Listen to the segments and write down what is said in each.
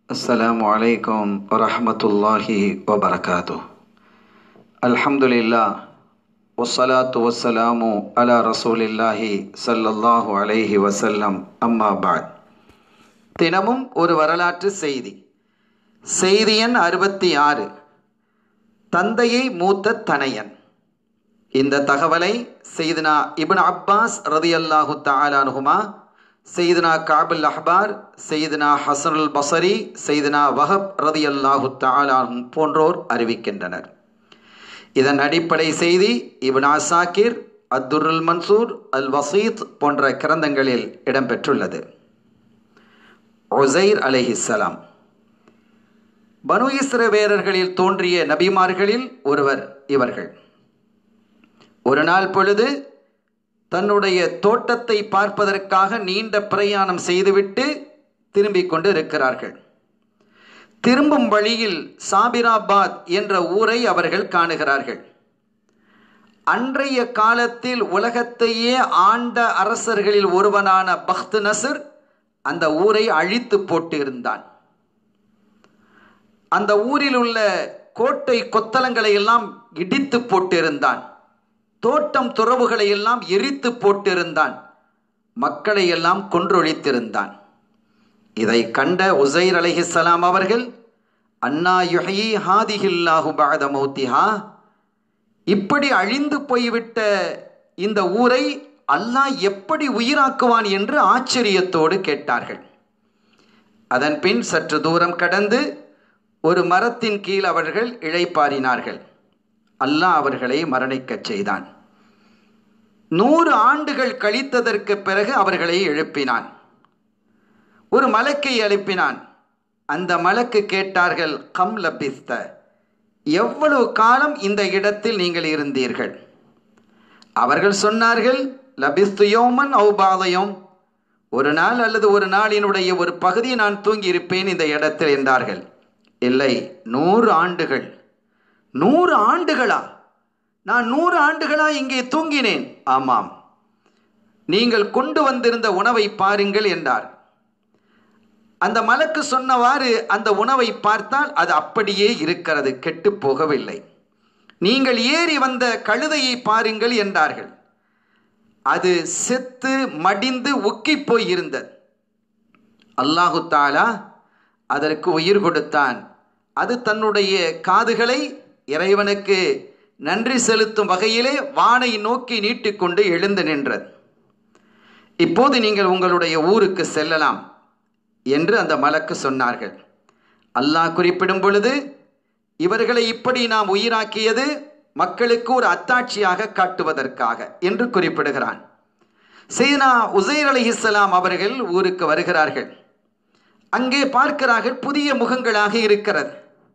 السلام عليكم ورحمة الله وبركاته الحمد لله والصلاة والسلام على رسول الله صلى الله عليه وسلم أما بعد தினமும் ஒரு வரலாற்று செய்தி செய்தி எண் அறுபத்தி ஆறு தந்தையை மூத்த தனையன் இந்த தகவலை செய்தனா இப்னு அப்பாஸ் ரதியல்லாஹு தாலானுகுமா செய்தனா காபுல் அஹ்பார் செய்தனா ஹசனுல் பசரி செய்தனா வஹப் ரதியல்லாஹு தாலானும் போன்றோர் அறிவிக்கின்றனர் இதன் அடிப்படை செய்தி இப்னு அசாக்கிர் அத்துருல் மன்சூர் அல் வசீத் போன்ற கிரந்தங்களில் இடம்பெற்றுள்ளது ஒசைர் அலைஹிஸ்ஸலாம் பனு இஸ்ரவேலர்களில் தோன்றிய நபிமார்களில் ஒருவர் இவர்கள் ஒரு நாள் பொழுது தன்னுடைய தோட்டத்தை பார்ப்பதற்காக நீண்ட பிரயாணம் செய்துவிட்டு திரும்பிக் கொண்டு இருக்கிறார்கள் திரும்பும் வழியில் சாபிராபாத் என்ற ஊரை அவர்கள் காணுகிறார்கள் அன்றைய காலத்தில் உலகத்தையே ஆண்ட அரசர்களில் ஒருவனான பக்த் நசர் அந்த ஊரை அழித்து போட்டு இருந்தான் அந்த ஊரில் உள்ள கோட்டை கொத்தலங்களை எல்லாம் இடித்து போட்டிருந்தான் தோட்டம் துறவுகளை எல்லாம் எரித்து போட்டிருந்தான் மக்களை எல்லாம் கொன்றொழித்திருந்தான் இதை கண்ட உசைர் அலைஹிஸ்ஸலாம் அவர்கள் அண்ணா யுஹி ஹாதிஹில்லாஹு பாத மௌத்திஹா இப்படி அழிந்து போய்விட்ட இந்த ஊரை அல்லாஹ் எப்படி உயிராக்குவான் என்று ஆச்சரியத்தோடு கேட்டார்கள் அதன் பின் சற்று தூரம் கடந்து ஒரு மரத்தின் கீழ் அவர்கள் இழைப்பாரினார்கள் அல்லாஹ் அவர்களை மரணிக்கச் செய்தான் நூறு ஆண்டுகள் கழித்ததற்கு பிறகு அவர்களை எழுப்பினான் ஒரு மலக்கை எழுப்பினான் அந்த மலக்கு கேட்டார்கள் கம் லபிஸ்த எவ்வளவு காலம் இந்த இடத்தில் நீங்கள் இருந்தீர்கள் அவர்கள் சொன்னார்கள் லபிஸ்து யோமன் ஔபாதயம் ஒரு நாள் அல்லது ஒரு நாளினுடைய ஒரு பகுதி நான் தூங்கி இருப்பேன் இந்த இடத்தில் என்றார்கள் இல்லை நூறு ஆண்டுகள் நூறு ஆண்டுகளா நான் நூறு ஆண்டுகளா இங்கே தூங்கினேன் ஆமாம் நீங்கள் கொண்டு வந்திருந்த உணவை பாருங்கள் என்றார் அந்த மலக்கு சொன்னவாறு அந்த உணவை பார்த்தால் அது அப்படியே இருக்கிறது கெட்டு போகவில்லை நீங்கள் ஏறி வந்த கழுதையை பாருங்கள் என்றார்கள் அது செத்து மடிந்து உக்கி போய் இருந்தது அல்லாஹு தாலா அதற்கு உயிர் கொடுத்தான் அது தன்னுடைய காதுகளை இறைவனுக்கு நன்றி செலுத்தும் வகையிலே வானை நோக்கி நீட்டிக்கொண்டு எழுந்து நின்றது இப்போது நீங்கள் உங்களுடைய ஊருக்கு செல்லலாம் என்று அந்த மலக்கு சொன்னார்கள் அல்லாஹ் குறிப்பிடும் பொழுது இவர்களை இப்படி நாம் உயிராக்கியது மக்களுக்கு ஒரு அத்தாட்சியாக காட்டுவதற்காக என்று குறிப்பிடுகிறான் சீனா உசைர் அலி இஸ்லாம் அவர்கள் ஊருக்கு வருகிறார்கள் அங்கே பார்க்கிறார்கள் புதிய முகங்களாக இருக்கிறது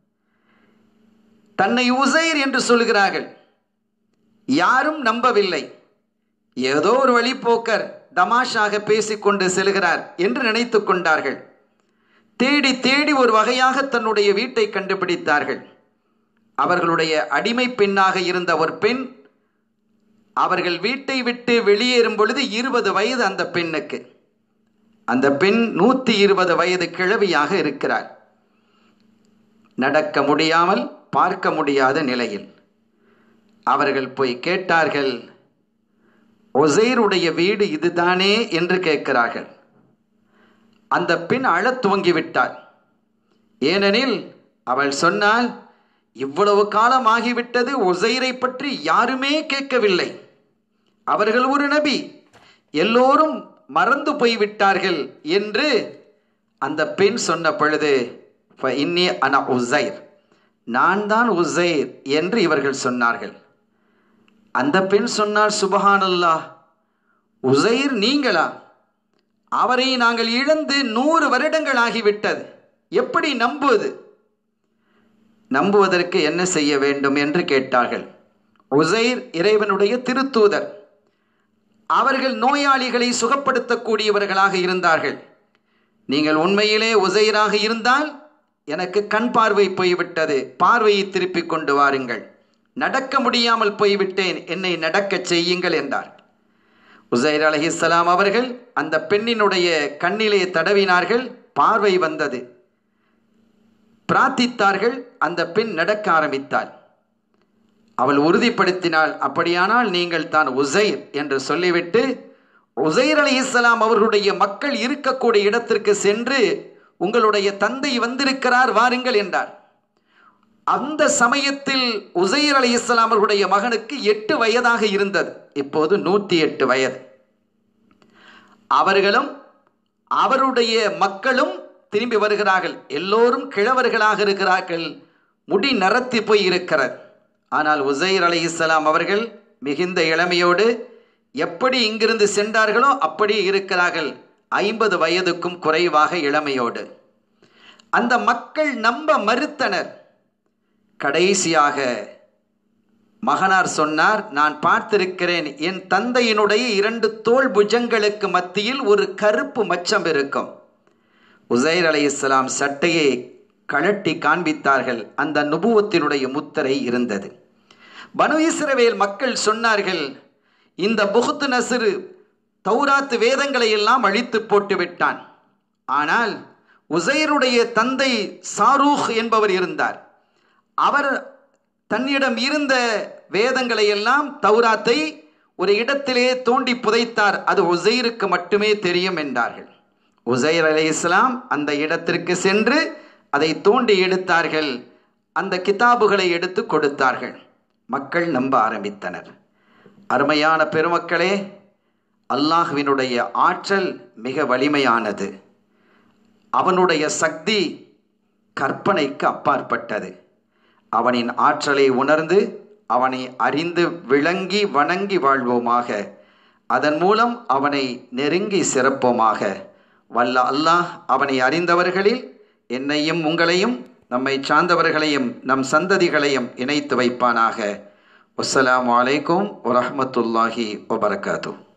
தன்னை உசைர் என்று சொல்கிறார்கள் யாரும் நம்பவில்லை ஏதோ ஒரு வழிப்போக்கர் தமாஷாக பேசிக்கொண்டு செல்கிறார் என்று நினைத்து கொண்டார்கள் தேடி தேடி ஒரு வகையாக தன்னுடைய வீட்டை கண்டுபிடித்தார்கள் அவர்களுடைய அடிமை பெண்ணாக இருந்த ஒரு பெண் அவர்கள் வீட்டை விட்டு வெளியேறும் பொழுது இருபது வயது அந்த பெண்ணுக்கு அந்த பெண் நூற்றி இருபது வயது கிழவியாக இருக்கிறார் நடக்க முடியாமல் பார்க்க முடியாத நிலையில் அவர்கள் போய் கேட்டார்கள் ஒசைருடைய வீடு இதுதானே என்று கேட்கிறார்கள் அந்த பெண் அழத் துவங்கிவிட்டாள் ஏனெனில் அவள் சொன்னால் இவ்வளவு காலம் ஆகிவிட்டது ஒசைரை பற்றி யாருமே கேட்கவில்லை அவர்கள் ஒரு நபி எல்லோரும் மறந்து போய்விட்டார்கள் என்று அந்த பெண் சொன்ன பொழுது இன்னி அன உசைர் நான் தான் உசைர் என்று இவர்கள் சொன்னார்கள் அந்த பெண் சொன்னார் சுபஹானல்லா உசைர் நீங்களா அவரை நாங்கள் இழந்து நூறு வருடங்கள் ஆகிவிட்டது எப்படி நம்புவது நம்புவதற்கு என்ன செய்ய வேண்டும் என்று கேட்டார்கள் உசைர் இறைவனுடைய திருத்தூதர் அவர்கள் நோயாளிகளை சுகப்படுத்தக்கூடியவர்களாக இருந்தார்கள் நீங்கள் உண்மையிலே உசைராக இருந்தால் எனக்கு கண் பார்வை போய்விட்டது பார்வையை திருப்பிக் கொண்டு வாருங்கள் நடக்க முடியாமல் போய்விட்டேன் என்னை நடக்கச் செய்யுங்கள் என்றார் உசைர் அலஹிஸ்லாம் அவர்கள் அந்த பெண்ணினுடைய கண்ணிலே தடவினார்கள் பார்வை வந்தது பிரார்த்தித்தார்கள் அந்த பெண் நடக்க ஆரம்பித்தாள் அவள் உறுதிப்படுத்தினாள் அப்படியானால் நீங்கள் தான் உசைர் என்று சொல்லிவிட்டு உசைர் அலி இஸ்லாம் அவர்களுடைய மக்கள் இருக்கக்கூடிய இடத்திற்கு சென்று உங்களுடைய தந்தை வந்திருக்கிறார் வாருங்கள் என்றார் அந்த சமயத்தில் உசைர் அலி இஸ்லாம் அவர்களுடைய மகனுக்கு எட்டு வயதாக இருந்தது இப்போது நூற்றி எட்டு வயது அவர்களும் அவருடைய மக்களும் திரும்பி வருகிறார்கள் எல்லோரும் கிழவர்களாக இருக்கிறார்கள் முடி நரத்தி போய் இருக்கிறது ஆனால் உசைர் அலி இஸ்லாம் அவர்கள் மிகுந்த இளமையோடு எப்படி இங்கிருந்து சென்றார்களோ அப்படி இருக்கிறார்கள் ஐம்பது வயதுக்கும் குறைவாக இளமையோடு அந்த மக்கள் நம்ப மறுத்தனர் கடைசியாக மகனார் சொன்னார் நான் பார்த்திருக்கிறேன் என் தந்தையினுடைய இரண்டு தோல் புஜங்களுக்கு மத்தியில் ஒரு கருப்பு மச்சம் இருக்கும் உசைர் அலை இஸ்லாம் சட்டையை கழட்டி காண்பித்தார்கள் அந்த நுபுவத்தினுடைய முத்திரை இருந்தது பனு இஸ்ரவேல் மக்கள் சொன்னார்கள் இந்த புகுத்து நசிறு தௌராத்து வேதங்களை எல்லாம் அழித்து போட்டு விட்டான் ஆனால் உசைருடைய தந்தை சாரூக் என்பவர் இருந்தார் அவர் தன்னிடம் இருந்த வேதங்களை எல்லாம் தௌராத்தை ஒரு இடத்திலே தோண்டி புதைத்தார் அது உசைருக்கு மட்டுமே தெரியும் என்றார்கள் உசைர் அலி இஸ்லாம் அந்த இடத்திற்கு சென்று அதை தோண்டி எடுத்தார்கள் அந்த கிதாபுகளை எடுத்து கொடுத்தார்கள் மக்கள் நம்ப ஆரம்பித்தனர் அருமையான பெருமக்களே அல்லாஹுவினுடைய ஆற்றல் மிக வலிமையானது அவனுடைய சக்தி கற்பனைக்கு அப்பாற்பட்டது அவனின் ஆற்றலை உணர்ந்து அவனை அறிந்து விளங்கி வணங்கி வாழ்வோமாக அதன் மூலம் அவனை நெருங்கி சிறப்போமாக வல்ல அல்லாஹ் அவனை அறிந்தவர்களில் என்னையும் உங்களையும் நம்மை சார்ந்தவர்களையும் நம் சந்ததிகளையும் இணைத்து வைப்பானாக அஸ்ஸலாமு அலைக்கும் வரஹ்மத்துல்லாஹி வபரகாத்துஹ்